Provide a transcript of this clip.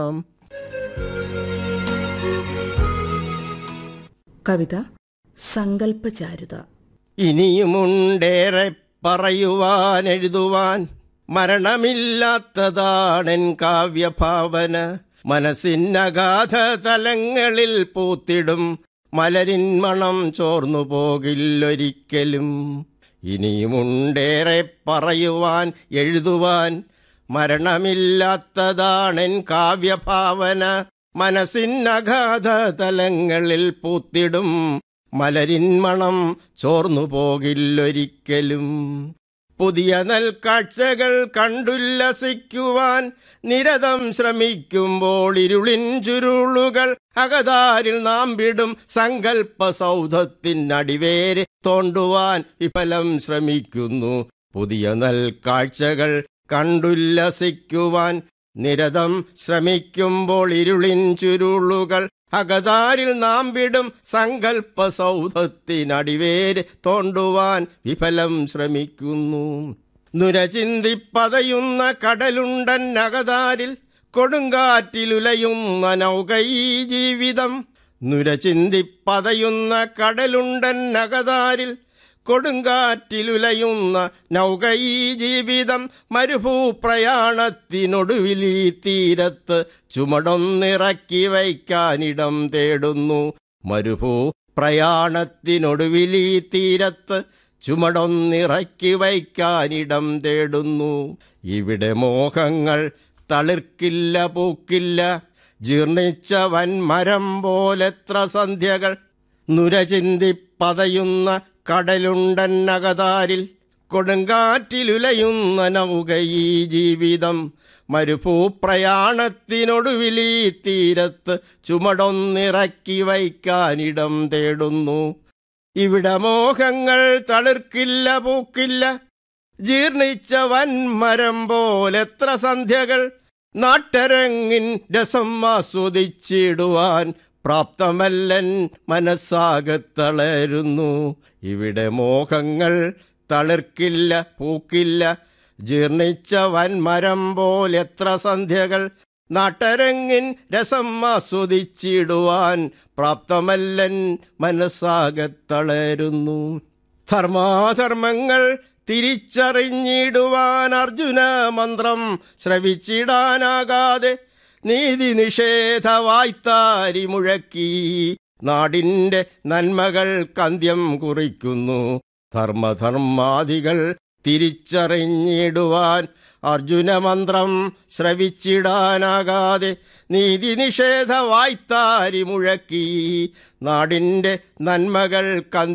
കവിത സങ്കല്പചാരുത ഇനിയുമുണ്ടേറെ പറയുവാൻ എഴുതുവാൻ മരണമില്ലാത്തതാണെൻ കാവ്യഭാവന മനസ്സിനഗാധ തലങ്ങളിൽ പൂത്തിടും മലരിൻ മണം ചോർന്നു പോകില്ലൊരിക്കലും ഇനിയുമുണ്ടേറെ പറയുവാൻ എഴുതുവാൻ മരണമില്ലാത്തതാണെൻ കാവ്യഭാവന മനസ്സിനഗാധ തലങ്ങളിൽ പൂത്തിടും മലരിൻ മണം ചോർന്നു പോകില്ലൊരിക്കലും പുതിയ നെൽക്കാഴ്ചകൾ കണ്ടുല്ലസിക്കുവാൻ നിരതം ശ്രമിക്കുമ്പോൾ ഇരുളിൻ ചുരുളുകൾ അകതാരിൽ നാം വിടും സങ്കല്പ സൗധത്തിനടിവേര് തോണ്ടുവാൻ വിഫലം ശ്രമിക്കുന്നു പുതിയ നെൽക്കാഴ്ചകൾ കണ്ടുല്ലസിക്കുവാൻ നിരതം ശ്രമിക്കുമ്പോൾ ഇരുളിൻ ചുരുളുകൾ അകതാരിൽ നാം വിടും സങ്കല്പ സൗധത്തിനടിവേര് തോണ്ടുവാൻ വിഫലം ശ്രമിക്കുന്നു നുരചിന്തിപ്പതയുന്ന കടലുണ്ടൻ അകതാരിൽ കൊടുങ്കാറ്റിലുലയുന്ന നൗകൈ ജീവിതം നുരചിന്തിപ്പതയുന്ന കടലുണ്ടൻ അകതാരിൽ കൊടുങ്കാറ്റിലുലയുന്ന നൗകൈ ജീവിതം മരുഭൂ പ്രയാണത്തിനൊടുവിൽ ഈ തീരത്ത് ചുമടൊന്നിറക്കി വയ്ക്കാനിടം തേടുന്നു മരുഭൂ പ്രയാണത്തിനൊടുവിൽ ഈ തീരത്ത് ചുമടൊന്നിറക്കി വയ്ക്കാനിടം തേടുന്നു ഇവിടെ മോഹങ്ങൾ തളിർക്കില്ല പൂക്കില്ല ജീർണിച്ച വൻമരം പോലെത്ര സന്ധ്യകൾ നുരചിന്തി പതയുന്ന കടലുണ്ടൻ അകതാരിൽ കൊടുങ്കാറ്റിലുലയുന്ന നൗക ഈ ജീവിതം മരുഭൂപ്രയാണത്തിനൊടുവിൽ ഈ തീരത്ത് ചുമടൊന്നിറക്കി വയ്ക്കാനിടം തേടുന്നു ഇവിടെ മോഹങ്ങൾ തളിർക്കില്ല പൂക്കില്ല ജീർണിച്ച വൻമരം പോലെത്ര സന്ധ്യകൾ നാട്ടരങ്ങിൻ രസം ആസ്വദിച്ചിടുവാൻ പ്രാപ്തമല്ലൻ മനസ്സാകത്തളരുന്നു ഇവിടെ മോഹങ്ങൾ തളിർക്കില്ല പൂക്കില്ല ജീർണിച്ച വൻമരം പോലെത്ര സന്ധ്യകൾ നാട്ടരങ്ങിൻ രസം ആസ്വദിച്ചിടുവാൻ പ്രാപ്തമല്ലൻ മനസ്സാകത്തളരുന്നു ധർമാധർമ്മങ്ങൾ തിരിച്ചറിഞ്ഞിടുവാൻ അർജുന മന്ത്രം ശ്രവിച്ചിടാനാകാതെ നീതി നിഷേധ വായ്ത്താരി മുഴക്കി നാടിൻ്റെ നന്മകൾ കന്ത്യം കുറിക്കുന്നു ധർമ്മധർമാദികൾ തിരിച്ചറിഞ്ഞിടുവാൻ അർജുനമന്ത്രം ശ്രവിച്ചിടാനാകാതെ നീതി നിഷേധ വായ്ത്താരി മുഴക്കി നാടിൻ്റെ നന്മകൾ കന്ത്യം